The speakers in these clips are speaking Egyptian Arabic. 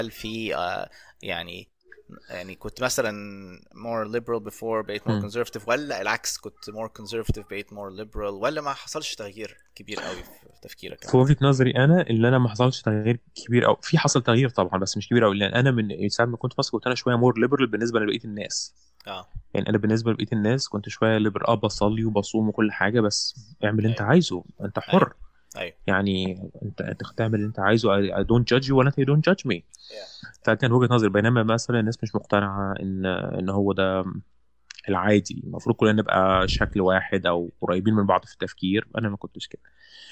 في آه، يعني يعني كنت مثلا more liberal before بقيت more مم. conservative ولا العكس كنت more conservative بقيت more liberal ولا ما حصلش تغيير كبير قوي في تفكيرك في وجهة نظري انا اللي انا ما حصلش تغيير كبير او في حصل تغيير طبعا بس مش كبير قوي لان انا من ساعه ما كنت في مصر كنت انا شويه مور ليبرال بالنسبه لبقيه الناس اه يعني انا بالنسبه لبقيه الناس كنت شويه ليبرال اه بصلي وبصوم وكل حاجه بس اعمل اللي انت أيوة. عايزه انت حر ايوه يعني انت انت تعمل اللي انت عايزه I, I don't judge you ولا انت you don't judge me فكان وجهة نظري بينما مثلا الناس مش مقتنعة ان ان هو ده العادي المفروض كلنا نبقى شكل واحد او قريبين من بعض في التفكير انا ما كنتش كده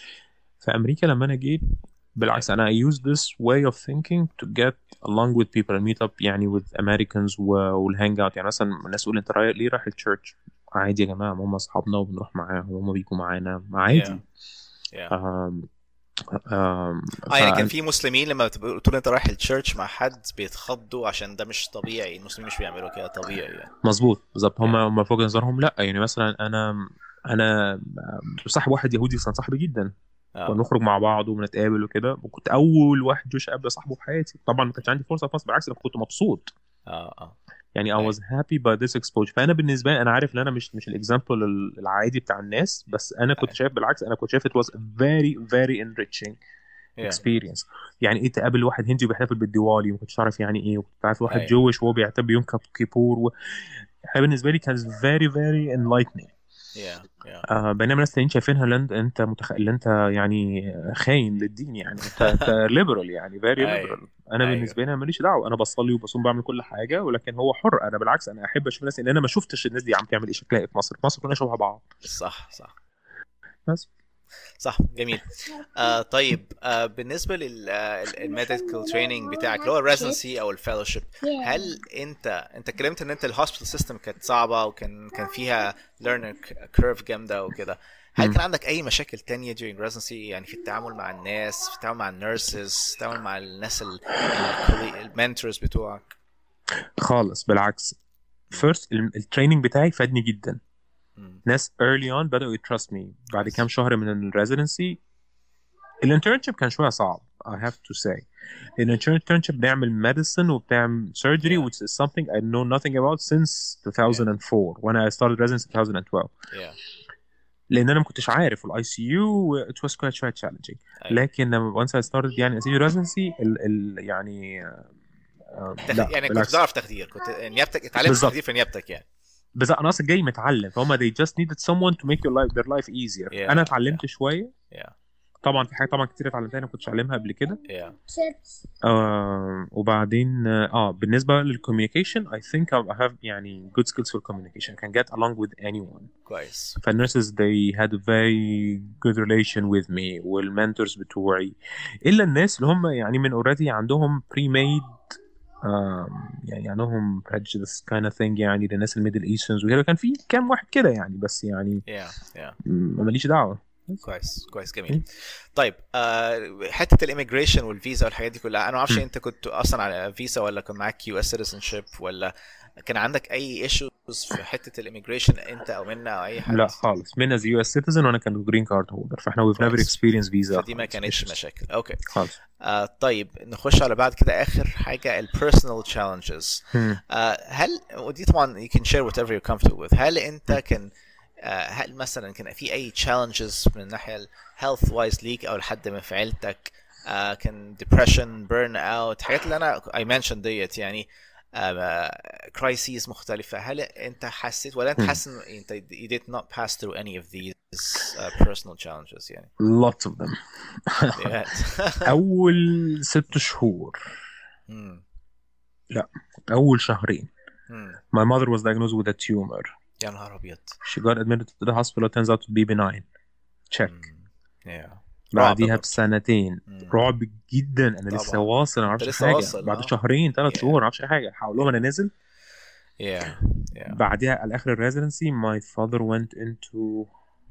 في امريكا لما انا جيت بالعكس انا I use this way of thinking to get along with people and meet up يعني with Americans و- والهانج اوت يعني مثلا الناس تقول انت رايح ليه رايح التشيرش عادي يا جماعه ما هم اصحابنا وبنروح معاهم وهم بيجوا معانا عادي Yeah. Yeah. آم آم اه يعني ف- كان في مسلمين لما بتبقى- تقول انت رايح التشيرش مع حد بيتخضوا عشان ده مش طبيعي المسلمين مش بيعملوا كده طبيعي يعني مظبوط بالظبط هم Yeah. هم في وجهه نظرهم لا يعني مثلا انا انا صاحب واحد يهودي كان صاحبي جدا اه ونخرج مع بعض ونتقابل وكده وكنت اول واحد جوش اقابل صاحبه في حياتي طبعا ما كانش عندي فرصه في مصر بالعكس انا كنت مبسوط اه اه يعني I أيوة. was happy by this exposure فانا بالنسبه لي انا عارف ان انا مش مش الاكزامبل العادي بتاع الناس بس انا كنت أيوة. شايف بالعكس انا كنت شايف it was a very very enriching Yeah. experience يعني ايه تقابل واحد هندي وبيحتفل بالديوالي ما كنتش تعرف يعني ايه وكنت عارف واحد أيوة. جويش وهو بيعتبر بيوم كاب كيبور و... بالنسبه لي كان very very enlightening Yeah. Yeah. آه بينما ناس تانيين شايفينها اللي انت انت متخ... اللي انت يعني خاين للدين يعني انت انت ليبرال يعني فيري أيوة. ليبرال انا أيوة. بالنسبه لي أنا ماليش دعوه انا بصلي وبصوم بعمل كل حاجه ولكن هو حر انا بالعكس انا احب اشوف الناس ان انا ما شفتش الناس دي عم تعمل ايه شكلها ايه في مصر في مصر كلنا شبه بعض صح صح بس صح جميل آه طيب آه بالنسبه للميديكال تريننج بتاعك اللي هو الريزنسي او الفellowship هل انت انت اتكلمت ان انت الهوسبيتال سيستم كانت صعبه وكان كان فيها ليرنر كيرف جامده وكده هل مم. كان عندك اي مشاكل تانية during residency يعني في التعامل مع الناس في التعامل مع النيرسز التعامل مع الناس المنتورز بتوعك خالص بالعكس فيرست التريننج بتاعي فادني جدا مم. ناس early on بدأوا يترست مي بعد كام شهر من الريزيدنسي الانترنشيب كان شويه صعب I have to say الانترنشيب بنعمل medicine وبتعمل surgery Yeah. which is something I know nothing about since 2004 when I started residency 2012 yeah. لان انا ما كنتش عارف الاي سي يو it was quite quite challenging أيوة. لكن لما once I started يعني senior residency ال, ال يعني آه، تخ... لا يعني كنت بالعكس. بتعرف تخدير كنت نيابتك اتعلمت بالظبط. تخدير في نيابتك يعني بس انا اصلا جاي متعلم فهم they just needed someone to make your life their life easier Yeah, انا اتعلمت شويه yeah. طبعا في حاجات طبعا كتير اتعلمتها انا ما كنتش اعلمها قبل كده yeah. آه وبعدين اه بالنسبه للكوميونيكيشن I think I have يعني good skills for communication can get along with anyone كويس فالنيرسز they had a very good relation with me والمنتورز بتوعي الا الناس اللي هم يعني من اوريدي عندهم pre-made آم، يعني عندهم prejudice kind of thing يعني للناس الميدل ايسترنز وكده كان في كام واحد كده يعني بس يعني yeah. yeah. م- ماليش دعوه كويس كويس جميل طيب آه حته الاميجريشن والفيزا والحاجات دي كلها انا ما اعرفش م. انت كنت اصلا على فيزا ولا كان معاك يو اس سيتيزن شيب ولا كان عندك اي ايشوز في حته الاميجريشن انت او منا او اي حد لا خالص من از يو اس سيتيزن وانا كان جرين كارد هولدر فاحنا we've never كويس. experienced فيزا فدي ما كانتش مشاكل اوكي خالص آه طيب نخش على بعد كده اخر حاجه البيرسونال تشالنجز هم. آه هل ودي طبعا you can share whatever you're comfortable with هل انت كان آه هل مثلا كان في اي challenges من الناحيه الهيلث وايز ليك او لحد من في عيلتك آه كان depression burn out حاجات اللي انا I mentioned ديت يعني كرايسيز مختلفة هل انت حسيت ولا انت هم. حاسس ان انت you did not pass through any of these uh, personal challenges يعني lots of them بجد. اول ست شهور مم. اول شهرين مم. my mother was diagnosed with a tumor يا نهار ابيض she got admitted to the hospital it turns out to be benign check مم. Yeah. بعديها برضه. بسنتين مم. رعب جدا انا لسه طبعاً. واصل انا ما أنت اعرفش لسه حاجه واصل، بعد آه. شهرين ثلاث Yeah. شهور ما اعرفش حاجه هقول لهم انا نازل Yeah. Yeah. بعدها على اخر الريزيدنسي my father went into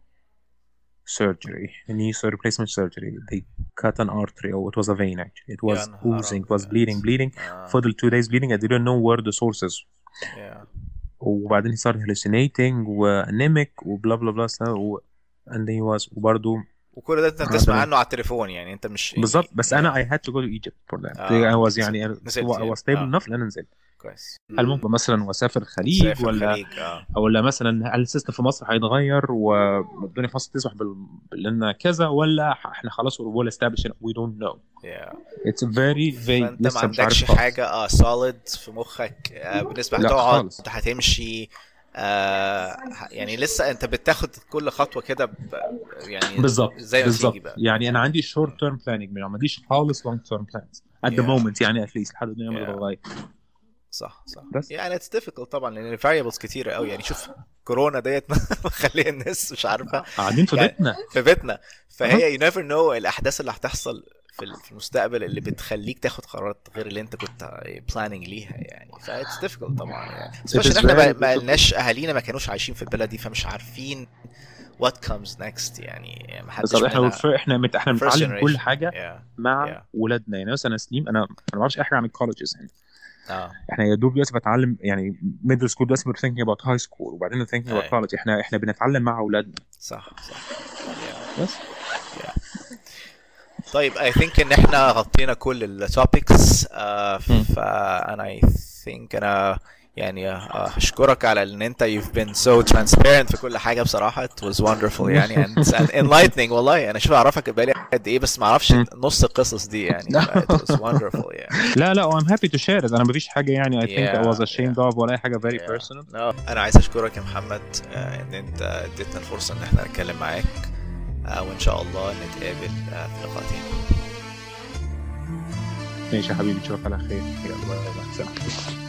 surgery a knee sur- replacement surgery they cut an artery or it was a vein actually it was يا نهار oozing it was أبيض. bleeding bleeding آه. فضل two days bleeding I didn't know where the sources Yeah. وبعدين he started hallucinating وانيميك وبلا بلا بلا و... and then he was وبرضه وكل ده انت بتسمع عنه على التليفون يعني انت مش بالظبط بس انا I had to go to Egypt for that آه. I was يعني نزلت I was stable يعني. enough ان انا نزلت كويس هل ممكن مثلا اسافر الخليج سافر ولا الخليج اه ولا مثلا هل السيستم في مصر هيتغير والدنيا في مصر تسمح بال- بان كذا ولا احنا خلاص ويل استابلش وي دونت نو yeah. اتس فيري فيج فانت ما لسه مش عندكش عارف خالص. حاجه اه سوليد في مخك آه بالنسبه لا هتقعد خالص. انت هتمشي آه يعني لسه انت بتاخد كل خطوه كده ب- يعني بالظبط زي ما بالظبط تيجي بقى يعني انا عندي شورت تيرم بلاننج ما عنديش خالص لونج تيرم بلانز ات ذا Yeah. مومنت يعني اتليست لحد الدنيا ما Yeah. تتغير صح صح بس. يعني اتس ديفيكولت طبعا لان الفاريبلز كتيره قوي يعني شوف كورونا ديت مخليه الناس مش عارفه قاعدين في يعني- بيتنا في بيتنا فهي يو نيفر نو الاحداث اللي هتحصل في ال- في المستقبل اللي بتخليك تاخد قرارات غير اللي انت كنت بلاننج ليها يعني فاتس ديفيكولت طبعا يعني is especially ان احنا ما- very ما difficult. لناش اهالينا ما كانوش عايشين في البلد دي فمش عارفين what comes next يعني ما حدش بالظبط احنا مننا- والف- احنا مت... احنا first بنتعلم كل generation. حاجه yeah. مع Yeah. ولادنا يعني مثلا سليم انا انا ما بعرفش اي حاجه عن الكولجز هنا اه احنا يا دوب دلوقتي بتعلم يعني ميدل سكول دلوقتي we're thinking about high school وبعدين we're thinking about أي. college احنا احنا بنتعلم مع اولادنا صح صح yeah. بس طيب I think ان احنا غطينا كل التوبكس مم. فانا I think انا يعني آه، اشكرك على ان انت you've been so transparent في كل حاجه بصراحه it was wonderful يعني and, and enlightening والله انا شوف اعرفك بقالي قد ايه بس ما اعرفش مم. نص القصص دي يعني لا. ف- it was wonderful يعني لا لا I'm happy to share it انا مفيش حاجه يعني I think I Yeah, was ashamed of ولا اي حاجه very Yeah. personal no. انا عايز اشكرك يا محمد آه، ان انت اديتنا الفرصه ان احنا نتكلم معاك آه، وان شاء الله نتقابل آه، في لقاء تاني ماشي يا حبيبي نشوفك على خير يلا باي باي سلام